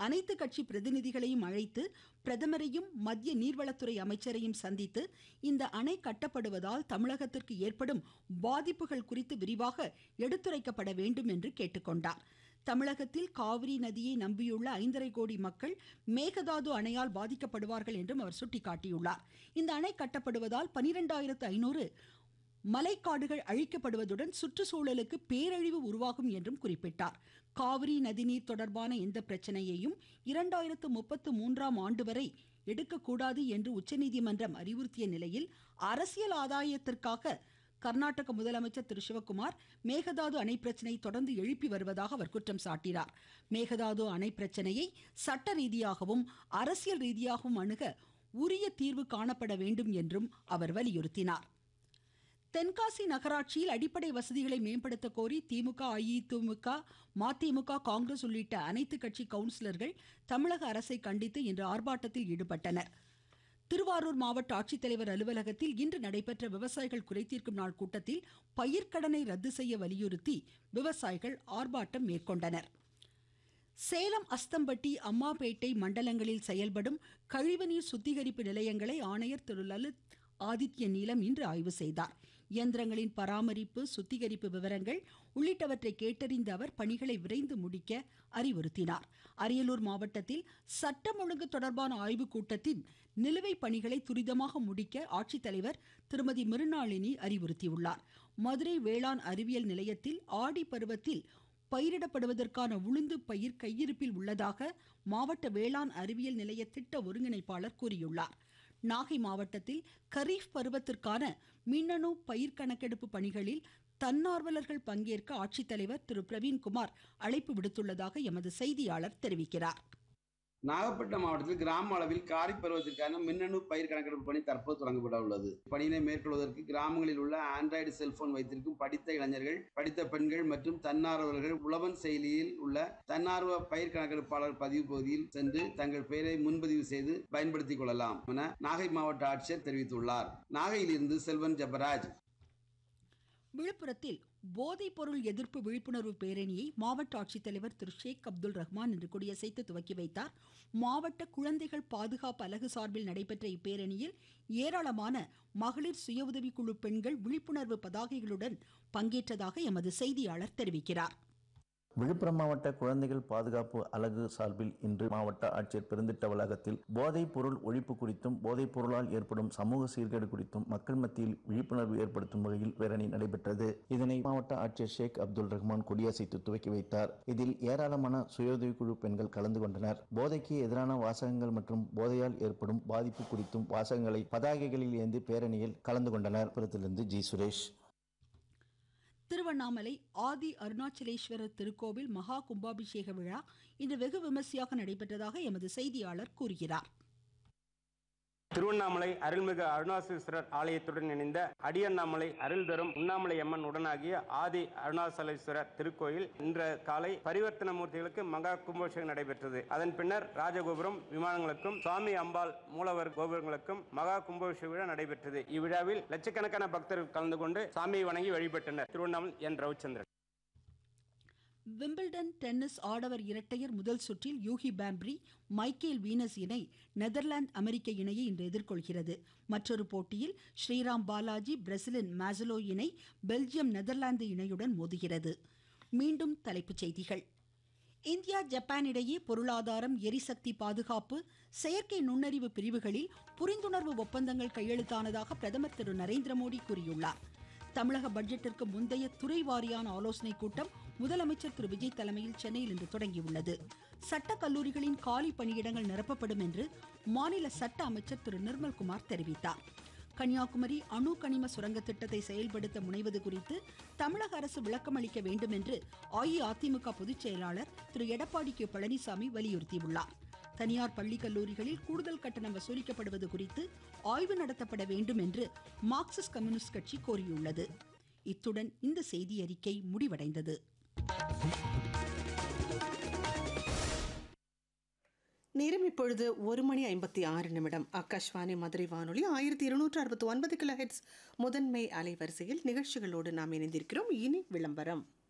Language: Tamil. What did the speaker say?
அனைத்து கட்சி பிரதிநிதிகளையும் அழைத்து பிரதமரையும் மத்திய நீர்வளத்துறை அமைச்சரையும் சந்தித்து இந்த அணை கட்டப்படுவதால் தமிழகத்திற்கு ஏற்படும் பாதிப்புகள் குறித்து விரிவாக எடுத்துரைக்கப்பட வேண்டும் என்று கேட்டுக்கொண்டார் தமிழகத்தில் காவிரி நதியை நம்பியுள்ள ஐந்தரை கோடி மக்கள் மேகதாது அணையால் பாதிக்கப்படுவார்கள் என்றும் அவர் சுட்டிக்காட்டியுள்ளார் இந்த அணை கட்டப்படுவதால் பனிரெண்டாயிரத்து ஐநூறு மலைக்காடுகள் அழிக்கப்படுவதுடன் சுற்றுச்சூழலுக்கு பேரழிவு உருவாகும் என்றும் குறிப்பிட்டார் காவிரி நதிநீர் தொடர்பான எந்த பிரச்சனையையும் இரண்டாயிரத்து முப்பத்து மூன்றாம் ஆண்டு வரை எடுக்கக்கூடாது என்று உச்சநீதிமன்றம் அறிவுறுத்திய நிலையில் அரசியல் ஆதாயத்திற்காக கர்நாடக முதலமைச்சர் திரு சிவக்குமார் மேகதாது அணை பிரச்சனை தொடர்ந்து எழுப்பி வருவதாக அவர் குற்றம் சாட்டினார் மேகதாது அணை பிரச்சனையை சட்ட ரீதியாகவும் அரசியல் ரீதியாகவும் அணுக உரிய தீர்வு காணப்பட வேண்டும் என்றும் அவர் வலியுறுத்தினார் தென்காசி நகராட்சியில் அடிப்படை வசதிகளை மேம்படுத்த கோரி திமுக அஇஅதிமுக மதிமுக காங்கிரஸ் உள்ளிட்ட அனைத்து கட்சி கவுன்சிலர்கள் தமிழக அரசை கண்டித்து இன்று ஆர்ப்பாட்டத்தில் ஈடுபட்டனர் திருவாரூர் மாவட்ட ஆட்சித்தலைவர் அலுவலகத்தில் இன்று நடைபெற்ற விவசாயிகள் குறைதீர்க்கும் நாள் கூட்டத்தில் பயிர்க்கடனை ரத்து செய்ய வலியுறுத்தி விவசாயிகள் ஆர்ப்பாட்டம் மேற்கொண்டனர் சேலம் அஸ்தம்பட்டி அம்மாபேட்டை மண்டலங்களில் செயல்படும் கழிவுநீர் சுத்திகரிப்பு நிலையங்களை ஆணையர் திரு லலித் ஆதித்ய நீலம் இன்று ஆய்வு செய்தார் இயந்திரங்களின் பராமரிப்பு சுத்திகரிப்பு விவரங்கள் உள்ளிட்டவற்றை கேட்டறிந்த அவர் பணிகளை விரைந்து முடிக்க அறிவுறுத்தினார் அரியலூர் மாவட்டத்தில் சட்டம் ஒழுங்கு தொடர்பான ஆய்வுக் கூட்டத்தின் நிலுவைப் பணிகளை துரிதமாக முடிக்க ஆட்சித்தலைவர் திருமதி மிருணாளினி அறிவுறுத்தியுள்ளார் மதுரை வேளாண் அறிவியல் நிலையத்தில் ஆடி பருவத்தில் பயிரிடப்படுவதற்கான உளுந்து பயிர் கையிருப்பில் உள்ளதாக மாவட்ட வேளாண் அறிவியல் நிலைய திட்ட ஒருங்கிணைப்பாளர் கூறியுள்ளார் நாகை மாவட்டத்தில் கரீஃப் பருவத்திற்கான மின்னணு பயிர் கணக்கெடுப்பு பணிகளில் தன்னார்வலர்கள் பங்கேற்க ஆட்சித்தலைவர் திரு பிரவீன்குமார் அழைப்பு விடுத்துள்ளதாக எமது செய்தியாளர் தெரிவிக்கிறார் நாகப்பட்டினம் மாவட்டத்தில் கிராம அளவில் காரிப் பருவத்திற்கான மின்னணு பயிர் கணக்கெடுப்பு பணி தற்போது தொடங்கப்பட உள்ளது பணியினை மேற்கொள்வதற்கு கிராமங்களில் உள்ள ஆண்ட்ராய்டு செல்போன் வைத்திருக்கும் படித்த இளைஞர்கள் படித்த பெண்கள் மற்றும் தன்னார்வலர்கள் உழவன் செயலியில் உள்ள தன்னார்வ பயிர் கணக்கெடுப்பாளர் பதிவு பகுதியில் சென்று தங்கள் பெயரை முன்பதிவு செய்து பயன்படுத்திக் கொள்ளலாம் என நாகை மாவட்ட ஆட்சியர் தெரிவித்துள்ளார் நாகையிலிருந்து செல்வன் ஜபராஜ் விழுப்புரத்தில் போதைப் பொருள் எதிர்ப்பு விழிப்புணர்வு பேரணியை மாவட்ட ஆட்சித்தலைவர் திரு ஷேக் அப்துல் ரஹ்மான் இன்று கொடியசைத்து துவக்கி வைத்தார் மாவட்ட குழந்தைகள் பாதுகாப்பு அலகு சார்பில் நடைபெற்ற இப்பேரணியில் ஏராளமான மகளிர் சுய உதவிக்குழு பெண்கள் விழிப்புணர்வு பதாகைகளுடன் பங்கேற்றதாக எமது செய்தியாளர் தெரிவிக்கிறார் விழுப்புரம் மாவட்ட குழந்தைகள் பாதுகாப்பு அலகு சார்பில் இன்று மாவட்ட ஆட்சியர் பெருந்திட்ட வளாகத்தில் போதைப் பொருள் ஒழிப்பு குறித்தும் போதைப் பொருளால் ஏற்படும் சமூக சீர்கேடு குறித்தும் மக்கள் மத்தியில் விழிப்புணர்வு ஏற்படுத்தும் வகையில் பேரணி நடைபெற்றது இதனை மாவட்ட ஆட்சியர் ஷேக் அப்துல் ரஹ்மான் கொடியசைத்து துவக்கி வைத்தார் இதில் ஏராளமான சுயோதவிக்குழு பெண்கள் கலந்து கொண்டனர் போதைக்கு எதிரான வாசகங்கள் மற்றும் போதையால் ஏற்படும் பாதிப்பு குறித்தும் வாசகங்களை பதாகைகளில் ஏந்தி பேரணியில் கலந்து கொண்டனர் புறத்திலிருந்து ஜி சுரேஷ் திருவண்ணாமலை ஆதி அருணாச்சலேஸ்வரர் திருக்கோவில் மகா கும்பாபிஷேக விழா இன்று வெகு விமர்சையாக நடைபெற்றதாக எமது செய்தியாளர் கூறுகிறார் திருவண்ணாமலை அருள்மிகு அருணாசலேஸ்வரர் ஆலயத்துடன் இணைந்த அடியண்ணாமலை அருள் தரும் உண்ணாமலை அம்மன் உடனாகிய ஆதி அருணாசலேஸ்வரர் திருக்கோயில் இன்று காலை பரிவர்த்தன மூர்த்திகளுக்கு மகா கும்பாபிஷேகம் நடைபெற்றது அதன் பின்னர் ராஜகோபுரம் விமானங்களுக்கும் சுவாமி அம்பாள் மூலவர் கோபுரங்களுக்கும் மகா கும்பாபிஷேக விழா நடைபெற்றது இவ்விழாவில் லட்சக்கணக்கான பக்தர்கள் கலந்து கொண்டு சாமியை வணங்கி வழிபட்டனர் Tiruvannamalai N Ravichandran Wimbledon tennis ஆடவர் இரட்டையர் முதல் சுற்றில் யூகி பாம்ப்ரி மைக்கேல் வீனஸ் இணை நெதர்லாந்து அமெரிக்க இணையை இன்று எதிர்கொள்கிறது மற்றொரு போட்டியில் ஸ்ரீராம் பாலாஜி பிரேசிலின் மாசலோ இணை பெல்ஜியம் நெதர்லாந்து இணையுடன் மோதுகிறது மீண்டும் தலைப்புச் செய்திகள் இந்தியா ஜப்பான் இடையே பொருளாதாரம் எரிசக்தி பாதுகாப்பு செயற்கை நுண்ணறிவு பிரிவுகளில் புரிந்துணர்வு ஒப்பந்தங்கள் கையெழுத்தானதாக பிரதமர் திரு நரேந்திர மோடி கூறியுள்ளார் தமிழக பட்ஜெட்டிற்கு முந்தைய துறை வாரியான ஆலோசனைக் கூட்டம் முதலமைச்சர் திரு விஜய் தலைமையில் சென்னையில் இன்று தொடங்கியுள்ளது சட்ட கல்லூரிகளின் காலி பணியிடங்கள் நிரப்பப்படும் என்று மாநில சட்ட அமைச்சர் திரு நிர்மல்குமார் தெரிவித்தார் கன்னியாகுமரி அணு கனிம சுரங்க திட்டத்தை செயல்படுத்த முனைவது குறித்து தமிழக அரசு விளக்கம் அளிக்க வேண்டும் என்று அஇஅதிமுக பொதுச் செயலாளர் திரு எடப்பாடி கே பழனிசாமி வலியுறுத்தியுள்ளார் தனியார் பள்ளி கல்லூரிகளில் கூடுதல் கட்டணம் வசூலிக்கப்படுவது குறித்து ஆய்வு நடத்தப்பட வேண்டும் என்று மார்க்சிஸ்ட் கம்யூனிஸ்ட் கட்சி கோரியுள்ளது இத்துடன் இந்த செய்தி அறிக்கை முடிவடைந்தது நேரம் இப்பொழுது ஒரு மணி ஐம்பத்தி ஆறு நிமிடம் ஆகாஷ்வாணி மதுரை வானொலி ஆயிரத்தி இருநூற்று அறுபத்தி ஒன்பது கிலோ ஹெட்ஸ் முதன்மை அலைவரிசையில் நிகழ்ச்சிகளோடு நாம் இணைந்திருக்கிறோம் இனி விளம்பரம்